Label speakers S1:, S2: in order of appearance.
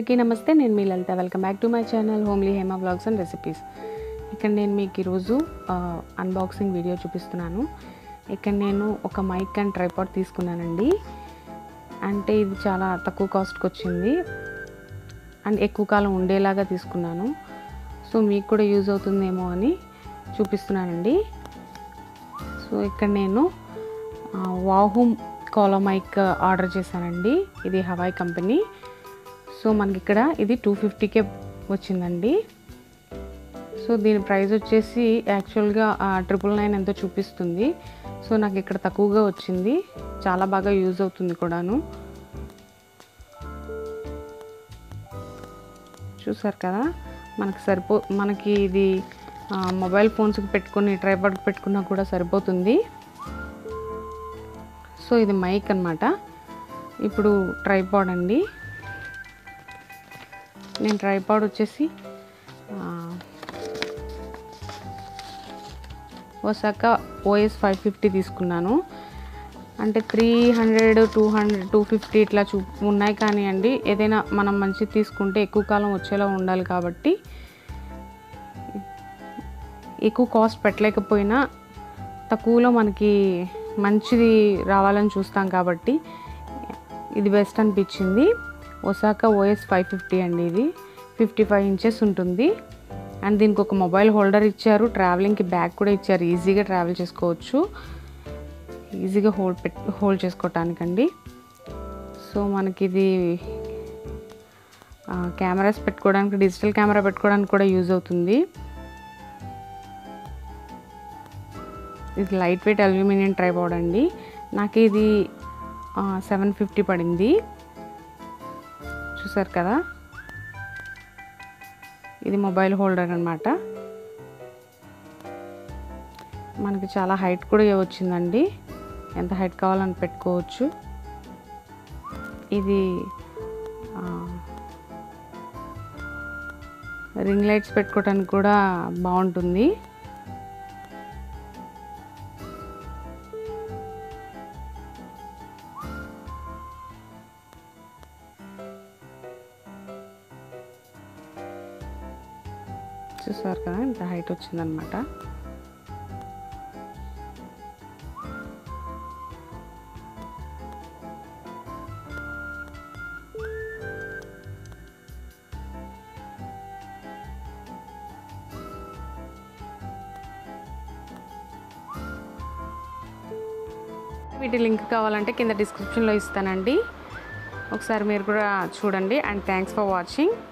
S1: అందరికీ నమస్తే నేను మీ Lalitha welcome back to my channel homely Hema blogs and recipes ఇక్కడ నేను మీకు ఈరోజు అన్బాక్సింగ్ వీడియో చూపిస్తున్నాను ఇక్కడ నేను ఒక మైక్ అండ్ ట్రైపాడ్ తీసుకున్నానండి అంటే ఇది చాలా తక్కువ కాస్ట్కి వచ్చింది అండ్ ఎక్కువ కాలం ఉండేలాగా తీసుకున్నాను సో మీకు కూడా యూజ్ అవుతుందేమో అని చూపిస్తున్నానండి సో ఇక్కడ నేను వాహూమ్ కోలా మైక్ ఆర్డర్ చేశానండి ఇది హవాయ్ కంపెనీ సో మనకి ఇక్కడ ఇది టూ ఫిఫ్టీకే వచ్చిందండి సో దీని ప్రైస్ వచ్చేసి యాక్చువల్గా ట్రిపుల్ నైన్ ఎంతో చూపిస్తుంది సో నాకు ఇక్కడ తక్కువగా వచ్చింది చాలా బాగా యూజ్ అవుతుంది కూడాను చూసారు కదా మనకి సరిపో మనకి ఇది మొబైల్ ఫోన్స్కి పెట్టుకొని ట్రైపాడ్కి పెట్టుకున్నా కూడా సరిపోతుంది సో ఇది మైక్ అనమాట ఇప్పుడు ట్రైపాడ్ అండి నేను ట్రైపాడ్ వచ్చేసి ఒసాక ఓఎస్ ఫైవ్ ఫిఫ్టీ తీసుకున్నాను అంటే three hundred two hundred two fifty ఇట్లా చూ ఉన్నాయి కానీ అండి ఏదైనా మనం మంచిది తీసుకుంటే ఎక్కువ కాలం వచ్చేలా ఉండాలి కాబట్టి ఎక్కువ కాస్ట్ పెట్టలేకపోయినా తక్కువలో మనకి మంచిది రావాలని చూస్తాం కాబట్టి ఇది బెస్ట్ అనిపించింది ఒసాకా ఓఎస్ ఫైవ్ ఫిఫ్టీ అండి ఇది ఫిఫ్టీ ఫైవ్ ఇంచెస్ ఉంటుంది అండ్ దీనికి ఒక మొబైల్ హోల్డర్ ఇచ్చారు ట్రావెలింగ్కి బ్యాగ్ కూడా ఇచ్చారు ఈజీగా ట్రావెల్ చేసుకోవచ్చు ఈజీగా హోల్డ్ పెట్ హోల్డ్ చేసుకోవటానికండి సో మనకి ఇది కెమెరాస్ పెట్టుకోవడానికి డిజిటల్ కెమెరా పెట్టుకోవడానికి కూడా యూజ్ అవుతుంది ఇది లైట్ వెయిట్ అల్యూమినియం ట్రైపాడ్ అండి నాకు ఇది సెవెన్ ఫిఫ్టీ పడింది చూసారు కదా ఇది మొబైల్ హోల్డర్ అనమాట మనకి చాలా హైట్ కూడా వచ్చిందండి ఎంత హైట్ కావాలని పెట్టుకోవచ్చు ఇది రింగ్ లైట్స్ పెట్టుకోవడానికి కూడా బాగుంటుంది చూసారు కదా ఇంత హైట్ వచ్చిందనమాట వీటి లింక్ కావాలంటే కింద డిస్క్రిప్షన్లో ఇస్తానండి ఒకసారి మీరు కూడా చూడండి అండ్ థ్యాంక్స్ ఫర్ వాచింగ్